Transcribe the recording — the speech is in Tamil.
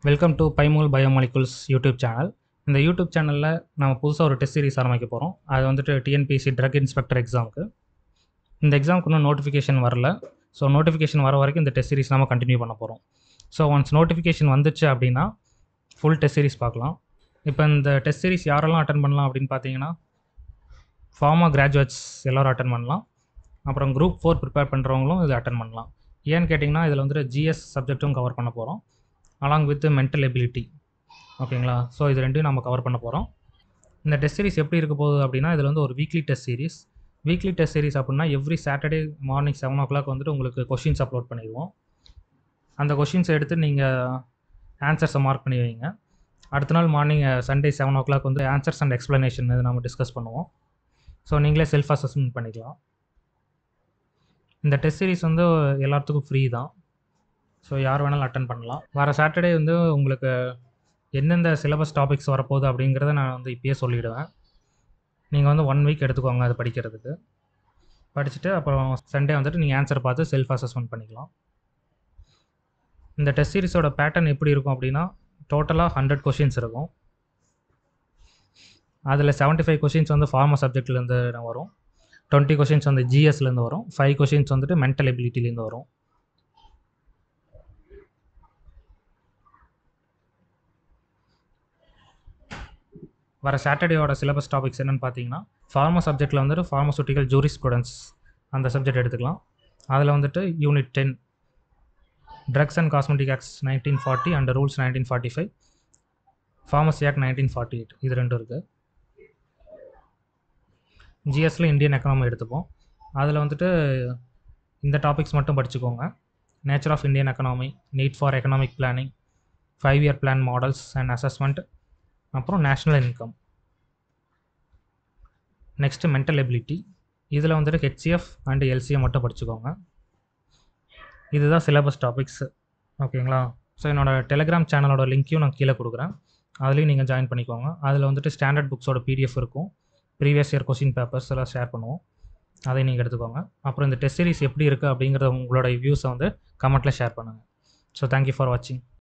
வெல்கம் டு பைமூல் பயோமாலிகுல்ஸ் யூடியூப் சேனல் இந்த யூடியூப் சேனலில் நம்ம புதுசாக ஒரு டெஸ்ட் சீரிஸ் ஆரம்பிக்க போகிறோம் அது வந்துட்டு டிஎன்பிசி ட்ரக் இன்ஸ்பெக்டர் எக்ஸாமுக்கு இந்த எக்ஸாமுக்கு இன்னும் நோட்டிஃபிகேஷன் வரல ஸோ நோட்டிஃபிகேஷன் வர வரைக்கும் இந்த டெஸ்ட் சீரிஸ் நம்ம கண்டினியூ பண்ண போகிறோம் ஸோ ஒன்ஸ் நோட்டிஃபிகேஷன் வந்துச்சு அப்படின்னா ஃபுல் டெஸ்ட் சீரிஸ் பார்க்கலாம் இப்போ இந்த டெஸ்ட் சீரிஸ் யாரெல்லாம் அட்டன் பண்ணலாம் அப்படின்னு பார்த்தீங்கன்னா ஃபார்மா கிராஜுவேட்ஸ் எல்லோரும் அட்டன் பண்ணலாம் அப்புறம் குரூப் ஃபோர் ப்ரிப்பேர் பண்ணுறவங்களும் இது அட்டன் பண்ணலாம் ஏன்னு கேட்டிங்கன்னா இதில் வந்துட்டு ஜிஎஸ் சப்ஜெக்ட்டும் கவர் பண்ண போகிறோம் அலாங் வித் மென்டல் எபிலிட்டி ஓகேங்களா ஸோ இது ரெண்டையும் நம்ம கவர் பண்ண போகிறோம் இந்த டெஸ்ட் சீரிஸ் எப்படி இருக்க போகுது அப்படின்னா இதில் வந்து ஒரு weekly test series weekly test series அப்படின்னா every Saturday morning seven o'clock வந்துட்டு உங்களுக்கு கொஷின்ஸ் அப்லோட் பண்ணிடுவோம் அந்த கொஷின்ஸை எடுத்து நீங்கள் ஆன்சர்ஸை மார்க் பண்ணி வைங்க அடுத்த நாள் morning Sunday seven o'clock வந்து ஆன்சர்ஸ் அண்ட் எக்ஸ்ப்ளனேஷன் இது நம்ம டிஸ்கஸ் பண்ணுவோம் ஸோ நீங்களே செல்ஃப் அசஸ்மெண்ட் பண்ணிக்கலாம் இந்த டெஸ்ட் சீரிஸ் வந்து எல்லாத்துக்கும் ஃப்ரீ தான் ஸோ யார் வேணாலும் அட்டன் பண்ணலாம் வர சாட்டர்டே வந்து உங்களுக்கு எந்தெந்த சிலபஸ் டாபிக்ஸ் வரப்போகுது அப்படிங்கிறத நான் வந்து இப்பயே சொல்லிவிடுவேன் நீங்கள் வந்து ஒன் வீக் எடுத்துக்கோங்க அது படிக்கிறதுக்கு படிச்சுட்டு அப்புறம் சண்டே வந்துட்டு நீங்கள் ஆன்சர் பார்த்து செல்ஃப் அசஸ்மெண்ட் பண்ணிக்கலாம் இந்த டெஸ்ட் சீரிஸோட பேட்டர்ன் எப்படி இருக்கும் அப்படின்னா டோட்டலாக ஹண்ட்ரட் கொஷின்ஸ் இருக்கும் அதில் செவன்ட்டி ஃபைவ் கொஷின்ஸ் வந்து ஃபார்மா சப்ஜெக்ட்லேருந்து வரும் டுவெண்ட்டி கொஷின்ஸ் வந்து ஜிஎஸ்லேருந்து வரும் ஃபைவ் கொஷின்ஸ் வந்துட்டு மென்டல் எபிலிட்டிலேருந்து வரும் வர சாட்டர்டேயோட சிலபஸ் டாபிக்ஸ் என்னென்னு பார்த்தீங்கன்னா ஃபார்மா சப்ஜெக்ட்டில் வந்துட்டு ஃபார்மசூட்டிக்கல் ஜூரி ஸ்டூடெண்ட்ஸ் அந்த சப்ஜெக்ட் எடுத்துக்கலாம் அதில் வந்துட்டு unit ten drugs and cosmetic acts nineteen forty and rules nineteen forty five pharmacy act nineteen forty eight இது ரெண்டும் இருக்குது ஜிஎஸ்ல இந்தியன் எக்கனாமி எடுத்துப்போம் அதில் வந்துட்டு இந்த டாபிக்ஸ் மட்டும் படிச்சுக்கோங்க nature of Indian economy need for economic planning five year plan models and assessment அப்புறம் national income next mental ability இதில் வந்துட்டு ஹெச்சிஎஃப் அண்டு எல்சிஎம் மட்டும் படிச்சுக்கோங்க இதுதான் சிலபஸ் டாபிக்ஸ் ஓகேங்களா ஸோ என்னோடய டெலிகிராம் சேனலோட லிங்க்கையும் நான் கீழே கொடுக்குறேன் அதுலேயும் நீங்கள் ஜாயின் பண்ணிக்கோங்க அதில் வந்துட்டு ஸ்டாண்டர்ட் புக்ஸோட பிடிஎஃப் இருக்கும் ப்ரீவியஸ் இயர் கொஸ்டின் பேப்பர்ஸ் எல்லாம் ஷேர் பண்ணுவோம் அதை நீங்கள் எடுத்துக்கோங்க அப்புறம் இந்த டெஸ்ட் சீரிஸ் எப்படி இருக்குது அப்படிங்கிறத உங்களோட வியூஸை வந்து கமெண்ட்டில் ஷேர் பண்ணுங்கள் ஸோ தேங்க்யூ ஃபார் வாட்சிங்